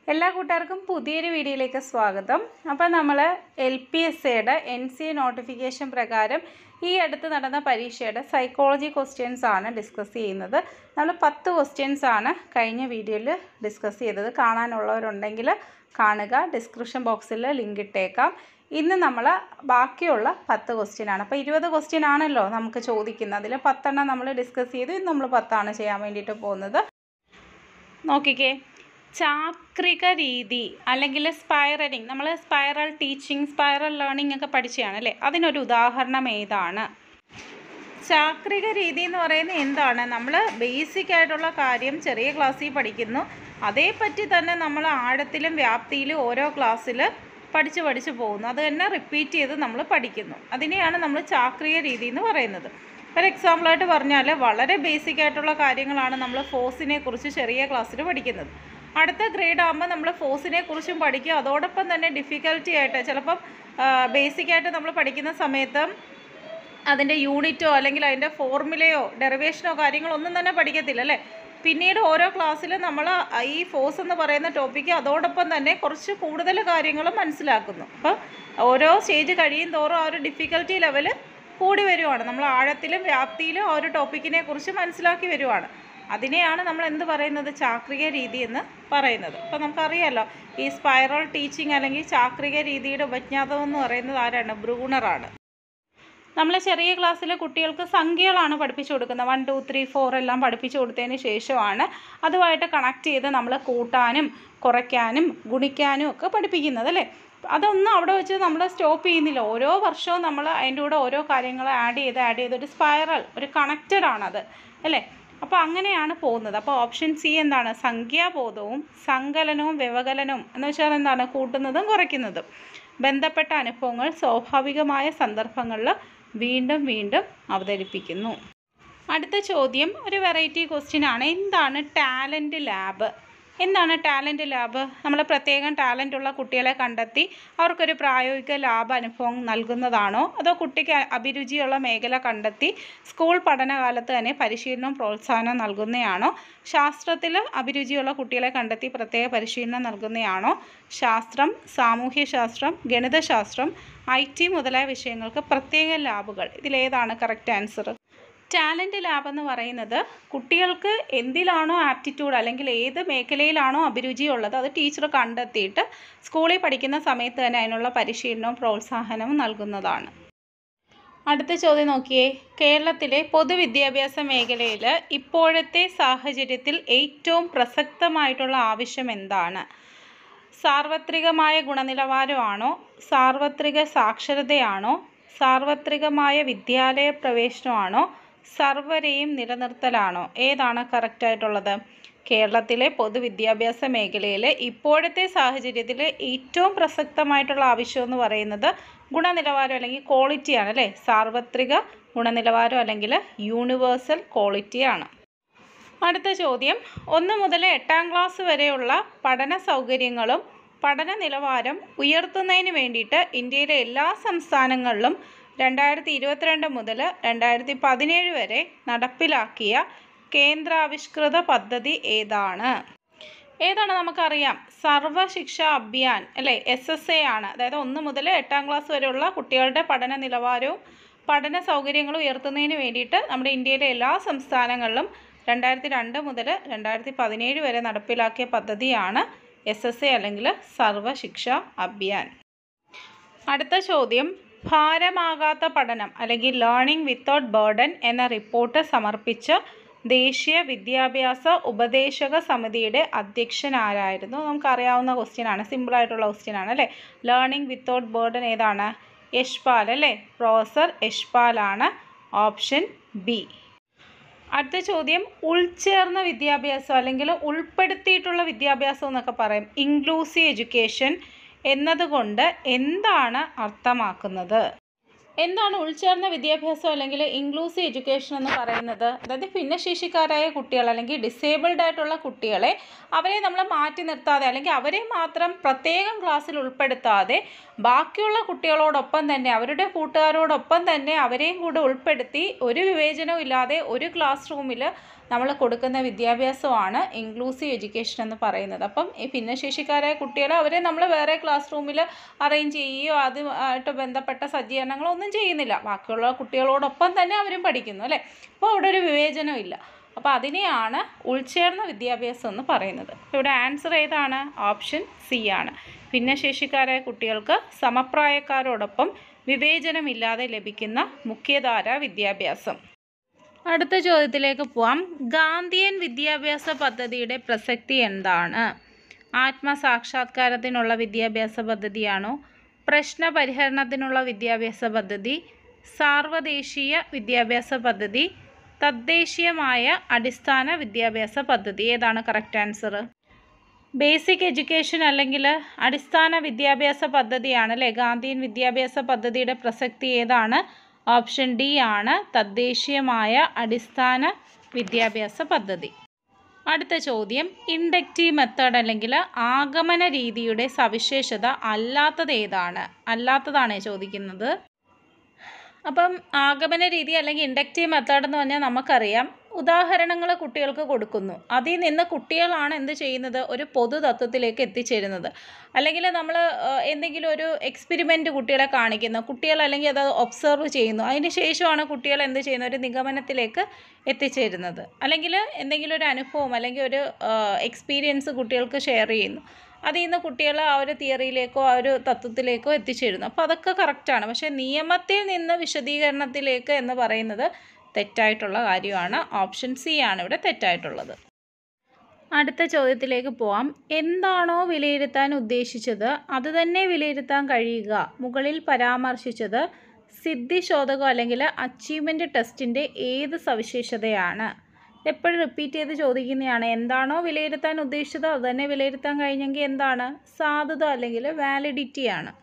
എല്ലാ കൂട്ടുകാർക്കും പുതിയൊരു വീഡിയോയിലേക്ക് സ്വാഗതം അപ്പോൾ നമ്മൾ എൽ പി എസ് എയുടെ എൻ സി നോട്ടിഫിക്കേഷൻ പ്രകാരം ഈ അടുത്ത് നടന്ന പരീക്ഷയുടെ സൈക്കോളജി ക്വസ്റ്റ്യൻസ് ആണ് ഡിസ്കസ് ചെയ്യുന്നത് നമ്മൾ പത്ത് ക്വസ്റ്റ്യൻസ് ആണ് കഴിഞ്ഞ വീഡിയോയിൽ ഡിസ്കസ് ചെയ്തത് കാണാനുള്ളവരുണ്ടെങ്കിൽ കാണുക ഡിസ്ക്രിപ്ഷൻ ബോക്സിൽ ലിങ്ക് ഇട്ടേക്കാം ഇന്ന് നമ്മൾ ബാക്കിയുള്ള പത്ത് ക്വസ്റ്റ്യൻ ആണ് അപ്പോൾ ഇരുപത് ക്വസ്റ്റ്യൻ ആണല്ലോ നമുക്ക് ചോദിക്കുന്നത് അതിൽ പത്തെണ്ണം നമ്മൾ ഡിസ്കസ് ചെയ്തു ഇന്ന് നമ്മൾ പത്താണ് ചെയ്യാൻ വേണ്ടിയിട്ട് പോകുന്നത് നോക്കിക്കേ ചാക്രിക രീതി അല്ലെങ്കിൽ സ്പൈറലിംഗ് നമ്മൾ സ്പൈറൽ ടീച്ചിങ് സ്പൈറൽ ലേണിംഗ് ഒക്കെ പഠിച്ചതാണ് അല്ലേ അതിനൊരു ഉദാഹരണം ഏതാണ് ചാക്രിക രീതി എന്ന് പറയുന്നത് എന്താണ് നമ്മൾ ബേസിക് ആയിട്ടുള്ള കാര്യം ചെറിയ ക്ലാസ്സിൽ പഠിക്കുന്നു അതേപ്പറ്റി തന്നെ നമ്മൾ ആഴത്തിലും വ്യാപ്തിയിലും ഓരോ ക്ലാസ്സിൽ പഠിച്ച് പഠിച്ച് പോകുന്നു അത് തന്നെ റിപ്പീറ്റ് ചെയ്ത് നമ്മൾ പഠിക്കുന്നു അതിനെയാണ് നമ്മൾ ചാക്രിക രീതി എന്ന് പറയുന്നത് ഒരു എക്സാമ്പിളായിട്ട് പറഞ്ഞാൽ വളരെ ബേസിക് ആയിട്ടുള്ള കാര്യങ്ങളാണ് നമ്മൾ ഫോഴ്സിനെ കുറിച്ച് ചെറിയ ക്ലാസ്സിൽ പഠിക്കുന്നത് അടുത്ത ഗ്രേഡ് ആകുമ്പോൾ നമ്മൾ ഫോഴ്സിനെ കുറിച്ചും പഠിക്കും അതോടൊപ്പം തന്നെ ഡിഫിക്കൽറ്റി ആയിട്ട് ചിലപ്പം ബേസിക് ആയിട്ട് നമ്മൾ പഠിക്കുന്ന സമയത്ത് അതിൻ്റെ യൂണിറ്റോ അല്ലെങ്കിൽ അതിൻ്റെ ഫോർമുലയോ ഡെറിവേഷനോ കാര്യങ്ങളോ ഒന്നും തന്നെ പഠിക്കത്തില്ല അല്ലേ പിന്നീട് ഓരോ ക്ലാസ്സിലും നമ്മൾ ഈ ഫോഴ്സ് എന്ന് പറയുന്ന ടോപ്പിക്ക് അതോടൊപ്പം തന്നെ കുറച്ച് കൂടുതൽ കാര്യങ്ങളും മനസ്സിലാക്കുന്നു അപ്പോൾ ഓരോ സ്റ്റേജ് കഴിയും തോറും ആ ഒരു ഡിഫിക്കൽറ്റി ലെവൽ കൂടി വരുവാണ് നമ്മൾ ആഴത്തിലും വ്യാപ്തിയിലും ആ ഒരു ടോപ്പിക്കിനെ കുറിച്ച് മനസ്സിലാക്കി വരുവാണ് അതിനെയാണ് നമ്മൾ എന്ത് പറയുന്നത് ചാക്രിക രീതി എന്ന് പറയുന്നത് അപ്പോൾ നമുക്കറിയാമല്ലോ ഈ സ്പൈറൽ ടീച്ചിങ് അല്ലെങ്കിൽ ചാക്രിക രീതിയുടെ ഉപജ്ഞാതം എന്ന് പറയുന്നത് ആരാണ് ബ്രൂണറാണ് നമ്മൾ ചെറിയ ക്ലാസ്സിൽ കുട്ടികൾക്ക് സംഖ്യകളാണ് പഠിപ്പിച്ചു കൊടുക്കുന്നത് വൺ ടു ത്രീ ഫോർ എല്ലാം പഠിപ്പിച്ചു കൊടുത്തതിന് ശേഷമാണ് അതുമായിട്ട് കണക്ട് ചെയ്ത് നമ്മൾ കൂട്ടാനും കുറയ്ക്കാനും ഗുണിക്കാനും ഒക്കെ പഠിപ്പിക്കുന്നത് അല്ലേ അതൊന്നും അവിടെ വെച്ച് നമ്മൾ സ്റ്റോപ്പ് ചെയ്യുന്നില്ല ഓരോ വർഷവും നമ്മൾ അതിൻ്റെ കൂടെ ഓരോ കാര്യങ്ങൾ ആഡ് ചെയ്ത് ആഡ് ചെയ്ത് ഒരു സ്പൈറൽ ഒരു കണക്റ്റഡ് ആണത് അല്ലേ അപ്പോൾ അങ്ങനെയാണ് പോകുന്നത് അപ്പോൾ ഓപ്ഷൻ സി എന്താണ് സംഖ്യാബോധവും സങ്കലനവും വ്യവകലനവും എന്ന് വെച്ചാൽ എന്താണ് കൂട്ടുന്നതും കുറയ്ക്കുന്നതും ബന്ധപ്പെട്ട അനുഭവങ്ങൾ സ്വാഭാവികമായ സന്ദർഭങ്ങളിൽ വീണ്ടും വീണ്ടും അവതരിപ്പിക്കുന്നു അടുത്ത ചോദ്യം ഒരു വെറൈറ്റി ക്വസ്റ്റ്യൻ ആണ് എന്താണ് ടാലൻറ്റ് ലാബ് എന്താണ് ടാലൻറ്റ് ലാബ് നമ്മൾ പ്രത്യേകം ടാലൻ്റ് ഉള്ള കുട്ടികളെ കണ്ടെത്തി അവർക്കൊരു പ്രായോഗിക ലാബ് അനുഭവം നൽകുന്നതാണോ അതോ കുട്ടിക്ക് അഭിരുചിയുള്ള മേഖല കണ്ടെത്തി സ്കൂൾ പഠനകാലത്ത് തന്നെ പരിശീലനവും പ്രോത്സാഹനം നൽകുന്നതാണോ ശാസ്ത്രത്തിൽ അഭിരുചിയുള്ള കുട്ടികളെ കണ്ടെത്തി പ്രത്യേക പരിശീലനം നൽകുന്നതാണോ ശാസ്ത്രം സാമൂഹ്യശാസ്ത്രം ഗണിതശാസ്ത്രം ഐ ടി മുതലായ വിഷയങ്ങൾക്ക് പ്രത്യേക ലാബുകൾ ഇതിലേതാണ് കറക്റ്റ് ആൻസർ ടാലൻറ്റ് ലാബ് എന്ന് പറയുന്നത് കുട്ടികൾക്ക് എന്തിലാണോ ആപ്റ്റിറ്റ്യൂഡ് അല്ലെങ്കിൽ ഏത് മേഖലയിലാണോ അഭിരുചി ഉള്ളത് അത് ടീച്ചർ കണ്ടെത്തിയിട്ട് സ്കൂളിൽ പഠിക്കുന്ന സമയത്ത് തന്നെ അതിനുള്ള പരിശീലനവും പ്രോത്സാഹനവും നൽകുന്നതാണ് അടുത്ത ചോദ്യം നോക്കിയേ കേരളത്തിലെ പൊതുവിദ്യാഭ്യാസ മേഖലയിൽ ഇപ്പോഴത്തെ സാഹചര്യത്തിൽ ഏറ്റവും പ്രസക്തമായിട്ടുള്ള ആവശ്യം എന്താണ് സാർവത്രികമായ ഗുണനിലവാരമാണോ സാർവത്രിക സാക്ഷരതയാണോ സാർവത്രികമായ വിദ്യാലയ പ്രവേശനമാണോ സർവരെയും നിലനിർത്തലാണോ ഏതാണ് കറക്റ്റായിട്ടുള്ളത് കേരളത്തിലെ പൊതുവിദ്യാഭ്യാസ മേഖലയിൽ ഇപ്പോഴത്തെ സാഹചര്യത്തിൽ ഏറ്റവും പ്രസക്തമായിട്ടുള്ള ആവശ്യം എന്ന് പറയുന്നത് ഗുണനിലവാരം അല്ലെങ്കിൽ ക്വാളിറ്റിയാണ് അല്ലേ സാർവത്രിക ഗുണനിലവാരം അല്ലെങ്കിൽ യൂണിവേഴ്സൽ ക്വാളിറ്റിയാണ് അടുത്ത ചോദ്യം ഒന്ന് മുതൽ എട്ടാം ക്ലാസ് വരെയുള്ള പഠന സൗകര്യങ്ങളും പഠന നിലവാരം ഉയർത്തുന്നതിന് വേണ്ടിയിട്ട് ഇന്ത്യയിലെ എല്ലാ സംസ്ഥാനങ്ങളിലും രണ്ടായിരത്തി ഇരുപത്തിരണ്ട് മുതൽ രണ്ടായിരത്തി പതിനേഴ് വരെ നടപ്പിലാക്കിയ കേന്ദ്രാവിഷ്കൃത പദ്ധതി ഏതാണ് ഏതാണ് നമുക്കറിയാം സർവശിക്ഷ അഭിയാൻ അല്ലേ എസ് എസ് എ ആണ് അതായത് ഒന്ന് മുതൽ എട്ടാം ക്ലാസ് വരെയുള്ള കുട്ടികളുടെ പഠന നിലവാരവും പഠന സൗകര്യങ്ങളും ഉയർത്തുന്നതിന് വേണ്ടിയിട്ട് നമ്മുടെ ഇന്ത്യയിലെ എല്ലാ സംസ്ഥാനങ്ങളിലും രണ്ടായിരത്തി രണ്ട് മുതൽ രണ്ടായിരത്തി പതിനേഴ് വരെ നടപ്പിലാക്കിയ പദ്ധതിയാണ് എസ് എസ് എ അല്ലെങ്കിൽ സർവശിക്ഷ അഭിയാൻ അടുത്ത ചോദ്യം ഭാരമാകാത്ത പഠനം അല്ലെങ്കിൽ ലേണിംഗ് വിത്തൗട്ട് ബേർഡൻ എന്ന റിപ്പോർട്ട് സമർപ്പിച്ച ദേശീയ വിദ്യാഭ്യാസ ഉപദേശക സമിതിയുടെ അധ്യക്ഷൻ ആരായിരുന്നു നമുക്കറിയാവുന്ന ക്വസ്റ്റ്യൻ ആണ് സിമ്പിളായിട്ടുള്ള ക്വസ്റ്റ്യൻ ആണ് അല്ലേ ലേണിംഗ് വിത്തൗട്ട് ബേർഡൻ ഏതാണ് യശ്പാൽ അല്ലേ പ്രൊഫസർ യശ്പാലാണ് ഓപ്ഷൻ ബി അടുത്ത ചോദ്യം ഉൾച്ചേർന്ന വിദ്യാഭ്യാസം അല്ലെങ്കിൽ ഉൾപ്പെടുത്തിയിട്ടുള്ള വിദ്യാഭ്യാസം എന്നൊക്കെ പറയും ഇൻക്ലൂസീവ് എഡ്യൂക്കേഷൻ എന്നതുകൊണ്ട് എന്താണ് അർത്ഥമാക്കുന്നത് എന്താണ് ഉൾച്ചേർന്ന വിദ്യാഭ്യാസം അല്ലെങ്കിൽ ഇൻക്ലൂസീവ് എഡ്യൂക്കേഷൻ എന്ന് പറയുന്നത് അതായത് ഭിന്നശേഷിക്കാരായ കുട്ടികൾ അല്ലെങ്കിൽ ഡിസേബിൾഡ് ആയിട്ടുള്ള കുട്ടികളെ അവരെ നമ്മൾ മാറ്റി നിർത്താതെ അല്ലെങ്കിൽ അവരെ മാത്രം പ്രത്യേകം ക്ലാസ്സിൽ ഉൾപ്പെടുത്താതെ ബാക്കിയുള്ള കുട്ടികളോടൊപ്പം തന്നെ അവരുടെ കൂട്ടുകാരോടൊപ്പം തന്നെ അവരെയും കൂടെ ഉൾപ്പെടുത്തി ഒരു വിവേചനവും ഇല്ലാതെ ഒരു ക്ലാസ് റൂമിൽ നമ്മൾ കൊടുക്കുന്ന വിദ്യാഭ്യാസമാണ് ഇൻക്ലൂസീവ് എഡ്യൂക്കേഷൻ എന്ന് പറയുന്നത് അപ്പം ഈ ഭിന്നശേഷിക്കാരായ കുട്ടികളെ അവരെ നമ്മൾ വേറെ ക്ലാസ് റൂമിൽ അറേഞ്ച് ചെയ്യുകയോ അതുമായിട്ട് ബന്ധപ്പെട്ട സജ്ജീകരണങ്ങളോ ഒന്നും ചെയ്യുന്നില്ല ബാക്കിയുള്ള കുട്ടികളോടൊപ്പം തന്നെ അവരും പഠിക്കുന്നു അല്ലേ അപ്പോൾ അവിടെ ഒരു വിവേചനമില്ല അപ്പോൾ അതിനെയാണ് ഉൾച്ചേർന്ന വിദ്യാഭ്യാസം എന്ന് പറയുന്നത് ഇവിടെ ആൻസർ ഏതാണ് ഓപ്ഷൻ സി ആണ് ഭിന്നശേഷിക്കാരായ കുട്ടികൾക്ക് സമപ്രായക്കാരോടൊപ്പം വിവേചനമില്ലാതെ ലഭിക്കുന്ന മുഖ്യധാര വിദ്യാഭ്യാസം അടുത്ത ചോദ്യത്തിലേക്ക് പോവാം ഗാന്ധിയൻ വിദ്യാഭ്യാസ പദ്ധതിയുടെ പ്രസക്തി എന്താണ് ആത്മസാക്ഷാത്കാരത്തിനുള്ള വിദ്യാഭ്യാസ പദ്ധതിയാണോ പ്രശ്ന പരിഹരണത്തിനുള്ള വിദ്യാഭ്യാസ പദ്ധതി സാർവദേശീയ വിദ്യാഭ്യാസ പദ്ധതി തദ്ദേശീയമായ അടിസ്ഥാന വിദ്യാഭ്യാസ പദ്ധതി ഏതാണ് കറക്റ്റ് ആൻസർ ബേസിക് എഡ്യൂക്കേഷൻ അല്ലെങ്കിൽ അടിസ്ഥാന വിദ്യാഭ്യാസ പദ്ധതിയാണ് അല്ലേ ഗാന്ധിയൻ വിദ്യാഭ്യാസ പദ്ധതിയുടെ പ്രസക്തി ഏതാണ് ഓപ്ഷൻ ഡി ആണ് തദ്ദേശീയമായ അടിസ്ഥാന വിദ്യാഭ്യാസ പദ്ധതി അടുത്ത ചോദ്യം ഇൻഡക്റ്റീവ് മെത്തേഡ് അല്ലെങ്കിൽ ആഗമന രീതിയുടെ സവിശേഷത അല്ലാത്തത് ഏതാണ് അല്ലാത്തതാണ് ചോദിക്കുന്നത് അപ്പം ആഗമന രീതി അല്ലെങ്കിൽ ഇൻഡക്റ്റീവ് മെത്തേഡ് എന്ന് പറഞ്ഞാൽ നമുക്കറിയാം ഉദാഹരണങ്ങൾ കുട്ടികൾക്ക് കൊടുക്കുന്നു അതിൽ നിന്ന് കുട്ടികളാണ് എന്ത് ചെയ്യുന്നത് ഒരു പൊതു തത്വത്തിലേക്ക് എത്തിച്ചേരുന്നത് അല്ലെങ്കിൽ നമ്മൾ എന്തെങ്കിലും ഒരു എക്സ്പെരിമെൻ്റ് കുട്ടികളെ കാണിക്കുന്നു കുട്ടികൾ അല്ലെങ്കിൽ അത് ഒബ്സർവ് ചെയ്യുന്നു അതിന് ശേഷമാണ് കുട്ടികൾ എന്ത് ചെയ്യുന്നത് ഒരു നിഗമനത്തിലേക്ക് എത്തിച്ചേരുന്നത് അല്ലെങ്കിൽ എന്തെങ്കിലും ഒരു അനുഭവം അല്ലെങ്കിൽ ഒരു എക്സ്പീരിയൻസ് കുട്ടികൾക്ക് ഷെയർ ചെയ്യുന്നു അതിൽ നിന്ന് കുട്ടികൾ ആ ഒരു തിയറിയിലേക്കോ ആ ഒരു തത്വത്തിലേക്കോ എത്തിച്ചേരുന്നു അപ്പോൾ അതൊക്കെ കറക്റ്റാണ് പക്ഷേ നിയമത്തിൽ നിന്ന് വിശദീകരണത്തിലേക്ക് എന്ന് പറയുന്നത് തെറ്റായിട്ടുള്ള കാര്യമാണ് ഓപ്ഷൻ സി ആണ് ഇവിടെ തെറ്റായിട്ടുള്ളത് അടുത്ത ചോദ്യത്തിലേക്ക് പോവാം എന്താണോ വിലയിരുത്താൻ ഉദ്ദേശിച്ചത് അത് തന്നെ വിലയിരുത്താൻ കഴിയുക മുകളിൽ പരാമർശിച്ചത് സിദ്ധിശോധകം അല്ലെങ്കിൽ അച്ചീവ്മെൻറ്റ് ടെസ്റ്റിൻ്റെ ഏത് സവിശേഷതയാണ് എപ്പോഴും റിപ്പീറ്റ് ചെയ്ത് ചോദിക്കുന്നതാണ് എന്താണോ വിലയിരുത്താൻ ഉദ്ദേശിച്ചത് അത് തന്നെ വിലയിരുത്താൻ കഴിഞ്ഞെങ്കിൽ എന്താണ് സാധുത അല്ലെങ്കിൽ വാലിഡിറ്റി ആണ്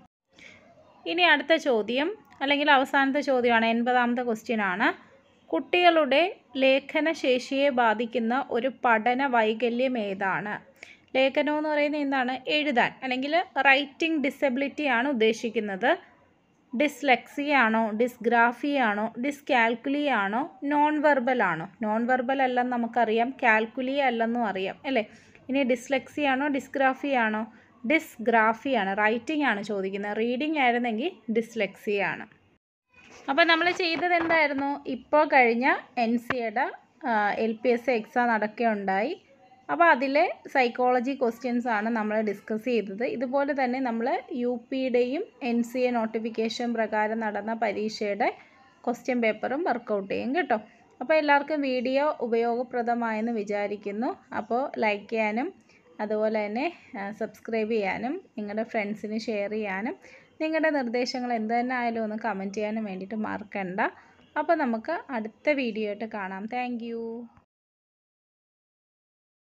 ഇനി അടുത്ത ചോദ്യം അല്ലെങ്കിൽ അവസാനത്തെ ചോദ്യമാണ് എൺപതാമത്തെ ക്വസ്റ്റ്യൻ ആണ് കുട്ടികളുടെ ലേഖനശേഷിയെ ബാധിക്കുന്ന ഒരു പഠന വൈകല്യം ഏതാണ് ലേഖനം എന്ന് പറയുന്നത് എന്താണ് എഴുതാൻ അല്ലെങ്കിൽ റൈറ്റിംഗ് ഡിസബിലിറ്റി ആണ് ഉദ്ദേശിക്കുന്നത് ഡിസ്ലെക്സി ആണോ ഡിസ്ഗ്രാഫി ആണോ ഡിസ്കാൽക്കുലി ആണോ നോൺ വെർബൽ ആണോ നോൺ വെർബൽ അല്ലെന്ന് നമുക്കറിയാം കാൽക്കുലി അല്ലെന്നും അറിയാം അല്ലേ ഇനി ഡിസ്ലെക്സി ആണോ ഡിസ്ഗ്രാഫി ആണോ ഡിസ്ഗ്രാഫി ആണ് റൈറ്റിംഗ് ആണ് ചോദിക്കുന്നത് റീഡിംഗ് ആയിരുന്നെങ്കിൽ ഡിസ്ലെക്സി ആണ് അപ്പോൾ നമ്മൾ ചെയ്തത് എന്തായിരുന്നു ഇപ്പോൾ കഴിഞ്ഞ എൻ സിയുടെ എൽ പി എസ് എക്സാം നടക്കുകയുണ്ടായി അപ്പോൾ അതിലെ സൈക്കോളജി ക്വസ്റ്റ്യൻസ് ആണ് നമ്മൾ ഡിസ്കസ് ചെയ്തത് ഇതുപോലെ തന്നെ നമ്മൾ യു പിയുടെയും എൻ സി എ നോട്ടിഫിക്കേഷൻ പ്രകാരം നടന്ന പരീക്ഷയുടെ ക്വസ്റ്റ്യൻ പേപ്പറും വർക്കൗട്ട് ചെയ്യും കേട്ടോ അപ്പോൾ എല്ലാവർക്കും വീഡിയോ ഉപയോഗപ്രദമായെന്ന് വിചാരിക്കുന്നു അപ്പോൾ ലൈക്ക് ചെയ്യാനും അതുപോലെ തന്നെ സബ്സ്ക്രൈബ് ചെയ്യാനും നിങ്ങളുടെ ഫ്രണ്ട്സിന് ഷെയർ ചെയ്യാനും നിങ്ങളുടെ നിർദ്ദേശങ്ങൾ എന്ത് തന്നെ ആയാലും ഒന്ന് കമൻറ്റ് ചെയ്യാനും വേണ്ടിയിട്ട് മറക്കണ്ട അപ്പോൾ നമുക്ക് അടുത്ത വീഡിയോ ആയിട്ട് കാണാം താങ്ക്